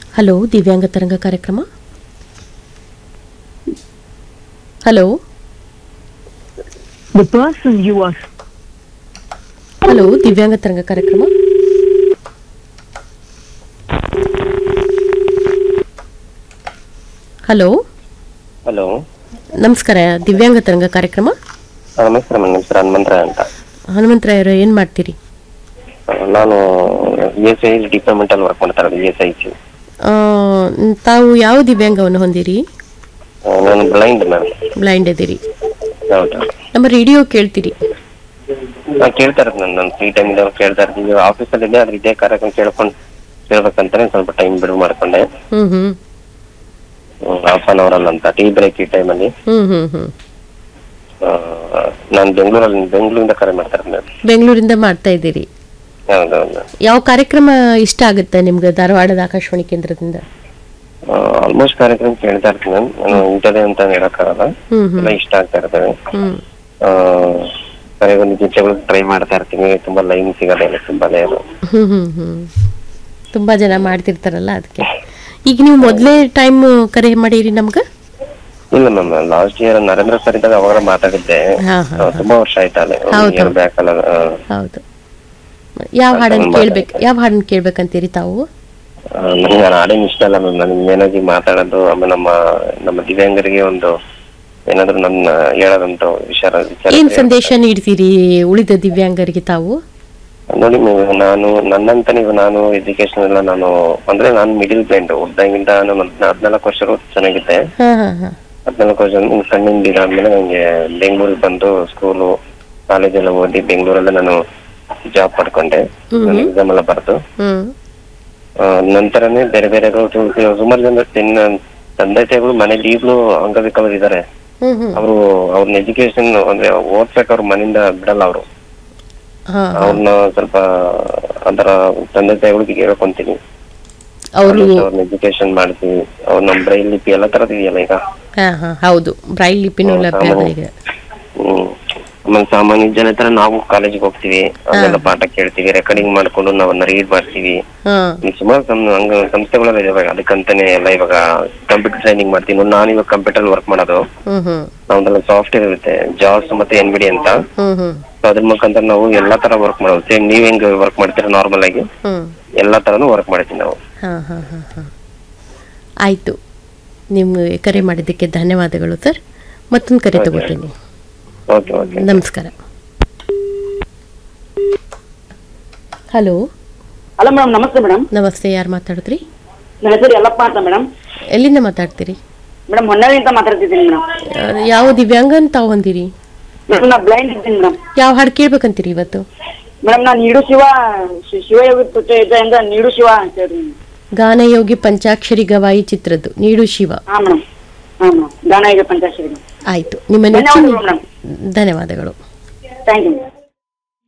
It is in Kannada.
ಹಲೋ ದಿವ್ಯಾಂಗ ತರಂಗ ಕಾರ್ಯಕ್ರಮ hello The person you are hello ದಿವ್ಯಾಂಗ ತರಂಗ ಕಾರ್ಯಕ್ರಮ ಹಲೋ ಹಲೋ ನಮಸ್ಕಾರ ದಿವ್ಯಾಂಗ ತರಂಗ ಕಾರ್ಯಕ್ರಮ ನಮಸ್ಕಾರ ನನ್ನ ಹೆಸರು ಹನುಮಂತರಾಯ ಅಂತ ಹನುಮಂತರಾಯರು ಏನು ಮಾಡ್ತೀರಿ ಆ, ನಾನು ಇ ಎಸ್ ಐ ಡಿಪಾರ್ಟ್ಮೆಂಟ್ ಅಲ್ಲಿ ವರ್ಕ್ ಮಾಡ್ತಾ ಇರೋದು ಇ ಎಸ್ ಐ ಸಿ ಆ, ತಾವು ಯಾವ ದಿವ್ಯಾಂಗವನ್ನು ಹೊಂದಿರಿ ನಾನು ಬ್ಲೈಂಡ್ ಮ್ಯಾಮ್ ಬ್ಲೈಂಡ್ ಇದ್ದೀರಿ ಹೌದು ನಮ್ಮ ರೇಡಿಯೋ ಕೇಳ್ತೀರಿ ನಾನು ಕೇಳ್ತಾ ಇರೋದು ನಾನು ನನ್ನ ಫ್ರೀ ಟೈಮ್ ಇದ್ದಾಗ ಕೇಳ್ತಾ ಇರ್ತೀನಿ ಆಫೀಸಲ್ಲಿ ಇದೆ ಅದ್ರ ಇದೇ ಕಾರ್ಯಕ್ರಮ ಕೇಳ್ಕೊಂಡು ಕೇಳ್ಬೇಕಂತಾನೆ ಸ್ವಲ್ಪ ಟೈಮ್ ಬಿಡುವು ಮಾಡ್ಕೊಂಡೆ ಹ್ಮ್ ಹ್ಮ್ ಹಾಫ್ ಅನ್ ಅವರ್ ಅಂತ ಟೀ ಬ್ರೇಕ್ ಈ ಟೈಮಲ್ಲಿ ಹ್ಮ್ ಹ್ಮ್ ಹ್ಮ್ ನಾನು ಬೆಂಗಳೂರಲ್ಲಿ ಬೆಂಗಳೂರಿಂದ ಕರೆ ಮಾಡ್ತಾ ಇರೋದು ಬೆಂಗಳೂರಿಂದ ಮಾಡ್ತಾ ಇದ್ದೀರಿ ಹೌದೌದು ಯಾವ ಕಾರ್ಯಕ್ರಮ ಇಷ್ಟ ಆಗುತ್ತೆ ನಿಮ್ಗೆ ಧಾರವಾಡದ ಆಕಾಶವಾಣಿ ಕೇಂದ್ರದಿಂದ ಆಲ್ಮೋಸ್ಟ್ ಕಾರ್ಯಕ್ರಮ ಕೇಳ್ತಾ ಇರ್ತೀನಿ ನಾನು ನಾನು ಇಂಥದೇ ಅಂತ ಹೇಳಕ್ಕಾಗಲ್ಲ ಹ್ಮ್ ಹ್ಮ್ ಎಲ್ಲ ಇಷ್ಟ ಆಗ್ತಾ ಇರ್ತವೆ ಹ್ಮ್ ಒಂದು ಗೀತೆಗಳು ಟ್ರೈ ಮಾಡ್ತಾ ಇರ್ತೀನಿ ತುಂಬಾ ಲೈನ್ ಸಿಗಲ್ಲ ಇಲ್ಲ ತುಂಬಾ ಲೇರು ಹ್ಮ್ ಹ್ಮ್ ಹ್ಮ್ ತುಂಬಾ ಜನ ಮಾಡ್ತಿರ್ತಾರಲ್ಲ ಅದಕ್ಕೆ ಈಗ ನೀವು ಮೊದಲೇ ಟೈಮ್ ಕರೆ ಮಾಡಿರಿ ನಮ್ಗೆ ಇಲ್ಲ ma'am last year Narendra sir ಇದ್ದಾಗ ಅವಾಗ ಮಾತಾಡಿದ್ದೆ ಹಾ, ಹಾ, ಆ, ತುಂಬಾ ವರ್ಷ ಆಯ್ತಲ್ಲ ಹೌದು. ಇಯರ್ ಬ್ಯಾಕ್ ಅಲ್ಲ ಆ, ಹೌದು ಯಾವ ಹಾಡನ್ನು ಕೇಳ್ಬೇಕು ಯಾವ ಹಾಡನ್ನು ಕೇಳ್ಬೇಕಂತೀರಿ ತಾವು ಆ, ನನಗೆ ಆ ಹಾಡೇನ್ ಇಷ್ಟ ಅಲ್ಲ ಮ್ಯಾಮ್ ನನಗೆ ಮೇನಾಗಿ ಮಾತಾಡೋದು ಆಮೇಲೆ ನಮ್ಮ ನಮ್ಮ ದಿವ್ಯಾಂಗರಿಗೆ ಒಂದು ಏನಾದ್ರು ನನ್ನ ಹೇಳೋದಂತ ವಿಚಾರ ವಿಚಾರ ಏನ್ ಇದೆ. ಸಂದೇಶ ನೀಡ್ತೀರಿ ಉಳಿದ ದಿವ್ಯಾಂಗರಿಗೆ ತಾವು ನೋಡಿ ನೀವು ನಾನು ನನ್ನಂತ ನೀವು ನಾನು ಎಜುಕೇಶನ್ ಎಲ್ಲ ನಾನು ಅಂದ್ರೆ ನಾನು ಮಿಡಿಲ್ ಬ್ಲೈಂಡ್ ಹುಡ್ದಾಗಿಂದ ನಾನು ಹದಿನಾಲ್ಕು ವರ್ಷ ಚೆನ್ನಾಗಿದ್ದೆ ಹಾ ಹಾ ಹಾ ಹದಿನಾಲ್ಕು ವರ್ಷ ನಂಗೆ ಸಣ್ಣಿಂದ ಇದಾದ್ಮೇಲೆ ನಂಗೆ ಬೆಂಗಳೂರಿಗೆ ಬಂದು ಸ್ಕೂಲು ಕಾಲೇಜ್ ಎಲ್ಲ ಓದಿ ಬೆಂಗಳೂರಲ್ಲೇ ನಾನು ಜಾಬ್ ಪಡ್ಕೊಂಡೆ ನಾನು ಎಕ್ಸಾಮ್ ಎಲ್ಲ ಬರ್ದು ಹ್ಮ್ ಆ, ನಂತರನೇ ಬೇರೆ ಬೇರೆ ಸುಮಾರು ಜನ ತಿನ್ನ ತಂದೆ ತಾಯಿಗಳು ಮನೇಲಿ ಈಗಲೂ ಅಂಗವಿಕಲರು ಇದ್ದಾರೆ ಹ್ಮ್ ಹ್ಮ್ ಅವರು ಅವ್ರನ್ನ ಎಜುಕೇಶನ್ ಅಂದ್ರೆ ಓದ್ಸಕ್ ಅವ್ರ ಮನೆಯಿಂದ ಬಿಡಲ್ಲ ಅವರು ಹಾ ಅವ್ರನ್ನ ಸ್ವಲ್ಪ ಅದರ ತಂದೆ ತಾಯಿಗಳಿಗೆ ಹೇಳ್ಕೊಂತೀನಿ ಅವರು ಅವ್ರನ್ನ ಎಜುಕೇಶನ್ ಮಾಡ್ತೀವಿ ಅವ್ರ ನಮ್ ಬ್ರೈಲ್ ಲಿಪಿ ಎಲ್ಲ ತರದ್ ಇದೆಯಲ್ಲ ಈಗ ಹಾ ಹಾ ಹೌದು ಬ್ರೈಲ್ ಲಿಪಿನೂ ಲಭ್ಯ ಅದ ಈಗ ಹ್ಮ್ ಆಮೇಲೆ ಸಾಮಾನ್ಯ ಜನ ತರ ನಾವು ಕಾಲೇಜಿಗೆ ಹೋಗ್ತೀವಿ ಅಲ್ಲೆಲ್ಲ ಪಾಠ ಕೇಳ್ತೀವಿ ರೆಕಾರ್ಡಿಂಗ್ ಮಾಡ್ಕೊಂಡು ನಾವನ್ನ ರೀಡ್ ಮಾಡ್ತೀವಿ ಹಾ ಇಲ್ಲಿ ಸುಮಾರು ಸಂ ಹಂಗ ಸಂಸ್ಥೆಗಳೆಲ್ಲ ಇದಾವೆ ಅದಕ್ಕಂತಾನೆ ಎಲ್ಲ ಇವಾಗ ಕಂಪ್ಯೂಟರ್ ಟ್ರೈನಿಂಗ್ ಮಾಡ್ತೀನಿ ನಾನು ಇವಾಗ ಕಂಪ್ಯೂಟರ್ ವರ್ಕ್ ಮಾಡೋದು ಹ್ಮ್ ಹ್ಮ್ ನಮ್ದೆಲ್ಲ ಸಾಫ್ಟ್ವೇರ್ ಇರುತ್ತೆ ಜಾಸ್ ಮತ್ತೆ ಎನ್ ಬಿ ಡಿ ಅಂತ ಹ್ಮ್ ಹ್ಮ್ So ಅದ್ರ ಮುಖಾಂತರ ನಾವು ಎಲ್ಲಾ ತರ ವರ್ಕ್ ಮಾಡೋದು ಸೇಮ್ ನೀವ್ ಹೆಂಗ್ ವರ್ಕ್ ಮಾಡ್ತೀರಾ ನಾರ್ಮಲ್ ಆಗಿ ಹ್ಮ್ ಎಲ್ಲಾ ತರನು ವರ್ಕ್ ಮಾಡ್ತೀವಿ ನಾವು ಹಾಂ ಹಾಂ ಹಾಂ ಹಾಂ ಆಯಿತು ನಿಮ್ಗೆ ಕರೆ ಮಾಡಿದ್ದಕ್ಕೆ ಧನ್ಯವಾದಗಳು ಸರ್ ಮತ್ತೊಂದು ಕರೆ ತಗೋತೀನಿ ಓಕೆ ಓಕೆ ನಮಸ್ಕಾರ ಹಲೋ ಹಲೋ ಮೇಡಮ್ ನಮಸ್ತೆ ಮೇಡಮ್ ನಮಸ್ತೆ ಯಾರು ಮಾತಾಡಿದ್ರಿ ನನ್ನ ಹೆಸರು ಯಲ್ಲಪ್ಪ ಅಂತ ಮೇಡಮ್ ಎಲ್ಲಿಂದ ಮಾತಾಡ್ತೀರಿ ಮೇಡಮ್ ಹೊನ್ನಾಳಿಂದ ಮಾತಾಡ್ತಿದ್ದೀನಿ ಮೇಡಮ್ ಆ, ಯಾವ ದಿವ್ಯಾಂಗನ್ ತಾವು ಹೊಂದಿರಿ ಮೇಡಮ್ ನಾ ಬ್ಲೈಂಡ್ ಇದ್ದೀನಿ ಮೇಡಮ್ ಯಾವ ಹಾಡು ಕೇಳ್ಬೇಕಂತೀರಿ ಇವತ್ತು ಮೇಡಮ್ ನಾನು ನೀಡು ಶಿವ ಶಿ- ಶಿವಯೋಗಿ ಪುತ್ರ ನೀಡು ಶಿವ ಅಂತ ಹೇಳಿ ಗಾನಯೋಗಿ ಪಂಚಾಕ್ಷರಿ ಗವಾಯಿ ಚಿತ್ರದ್ದು ನೀಡು ಶಿವ ಹಾ ಮೇಡಮ್ ಹಾ ಮೇಡಮ್ ಗಾನ ಈಗ ಪಂಚಾಕ್ಷರಿ ಆಯಿತು ನಿಮ್ಮ ನೆಚ್ಚಿನ ಧನ್ಯವಾದಗಳು ಮೇಡಮ್ ಧನ್ಯವಾದಗಳು ಥ್ಯಾಂಕ್ ಯು ಮೇಡಮ್